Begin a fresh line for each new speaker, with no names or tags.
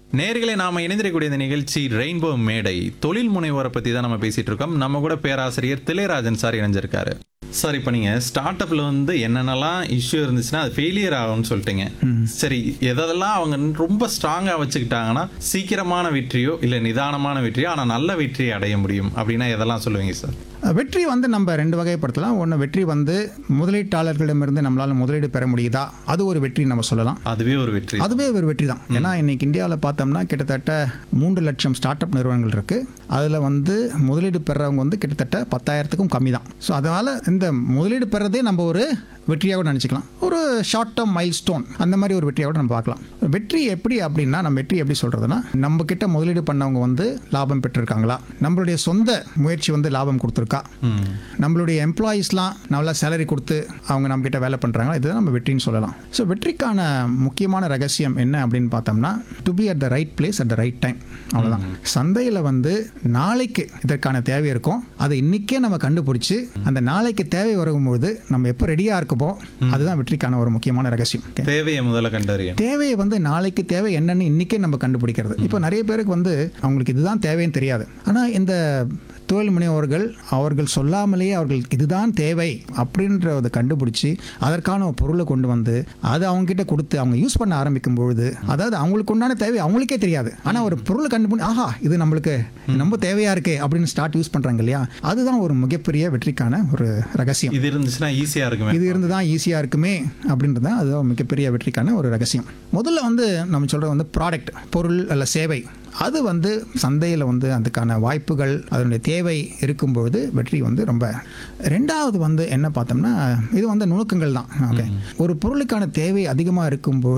நேர்களை நாம இணைந்திருக்கக்கூடிய இந்த நிகழ்ச்சி ரெயின்போ மேடை தொழில் முனைவோரை பத்தி தான் நம்ம பேசிட்டு இருக்கோம் நம்ம கூட பேராசிரியர் திளையராஜன் சார் இணைஞ்சிருக்காரு சார் இப்போ நீங்க ஸ்டார்ட் அப்ல வந்து என்னென்னலாம் இஷ்யூ இருந்துச்சுன்னா அது ஃபெயிலியர் ஆகும்னு சொல்லிட்டீங்க சரி எதெல்லாம் அவங்க ரொம்ப ஸ்ட்ராங்கா வச்சுக்கிட்டாங்கன்னா சீக்கிரமான வெற்றியோ இல்ல நிதானமான வெற்றியோ ஆனா நல்ல வெற்றியை அடைய முடியும் அப்படின்னா எதெல்லாம் சொல்லுவீங்க சார்
வெற்றி வந்து நம்ம ரெண்டு வகைப்படுத்தலாம் ஒன்று வெற்றி வந்து முதலீட்டாளர்களிடமிருந்து நம்மளால் முதலீடு பெற முடியுதா அது ஒரு வெற்றி நம்ம சொல்லலாம்
அதுவே ஒரு வெற்றி
அதுவே ஒரு வெற்றி தான் ஏன்னா இன்னைக்கு இந்தியாவில் பார்த்தோம்னா கிட்டத்தட்ட மூன்று லட்சம் ஸ்டார்ட் அப் நிறுவனங்கள் இருக்கு அதில் வந்து முதலீடு பெறவங்க வந்து கிட்டத்தட்ட பத்தாயிரத்துக்கும் கம்மி தான் ஸோ அதனால இந்த முதலீடு பெறதே நம்ம ஒரு வெற்றியாக கூட நினச்சிக்கலாம் ஒரு ஷார்ட் டேர்ம் மைல் ஸ்டோன் அந்த மாதிரி ஒரு வெற்றியாக கூட நம்ம பார்க்கலாம் வெற்றி எப்படி அப்படின்னா நம்ம வெற்றி எப்படி சொல்றதுன்னா நம்ம கிட்ட முதலீடு பண்ணவங்க வந்து லாபம் பெற்றிருக்காங்களா நம்மளுடைய சொந்த முயற்சி வந்து லாபம் கொடுத்துருக்கா
ம்.
நம்மளுடைய எம்ப்ளாயீஸ்லாம் நல்லா சேலரி கொடுத்து அவங்க நம்ம கிட்ட வேலை பண்ணுறாங்க இதுதான் நம்ம வெற்றின்னு சொல்லலாம் ஸோ வெற்றிக்கான முக்கியமான ரகசியம் என்ன அப்படின்னு பார்த்தோம்னா to be at the right place at the right time அவ்வளோதான் சந்தையில் வந்து நாளைக்கு இதற்கான தேவை இருக்கும் அதை இன்னைக்கே நம்ம கண்டுபிடிச்சி அந்த நாளைக்கு தேவை வரும்போது நம்ம எப்போ ரெடியாக இருக்கமோ அதுதான் வெற்றிக்கான ஒரு முக்கியமான ரகசியம்
தேவையை முதல்ல கண்டறியும்
தேவையை வந்து நாளைக்கு தேவை என்னன்னு இன்னைக்கே நம்ம கண்டுபிடிக்கிறது இப்போ நிறைய பேருக்கு வந்து அவங்களுக்கு இதுதான் தேவைன்னு தெரியாது ஆனால் இந்த தொழில் முனைவோர்கள் அவர்கள் சொல்லாமலேயே அவர்கள் இதுதான் தேவை அப்படின்றத கண்டுபிடிச்சி அதற்கான ஒரு பொருளை கொண்டு வந்து அதை அவங்க கிட்ட கொடுத்து அவங்க யூஸ் பண்ண ஆரம்பிக்கும் பொழுது அதாவது அவங்களுக்கு உண்டான தேவை அவங்களுக்கே தெரியாது ஆனால் ஒரு பொருளை கண்டுபிடி ஆஹா இது நம்மளுக்கு ரொம்ப தேவையா இருக்கே அப்படின்னு ஸ்டார்ட் யூஸ் பண்றாங்க இல்லையா அதுதான் ஒரு மிகப்பெரிய வெற்றிக்கான ஒரு ரகசியம்
இது இருந்துச்சுன்னா ஈஸியா இருக்குமே
இது இருந்து தான் ஈஸியாக இருக்குமே அப்படின்றது தான் அதுதான் மிகப்பெரிய வெற்றிக்கான ஒரு ரகசியம் முதல்ல வந்து நம்ம சொல்கிறது வந்து ப்ராடக்ட் பொருள் அல்ல சேவை அது வந்து சந்தையில் வந்து அதுக்கான வாய்ப்புகள் அதனுடைய தேவை இருக்கும்பொழுது வெற்றி வந்து ரொம்ப ரெண்டாவது வந்து என்ன பார்த்தோம்னா இது வந்து நுணுக்கங்கள் தான் ஓகே ஒரு பொருளுக்கான தேவை அதிகமாக இருக்கும்போது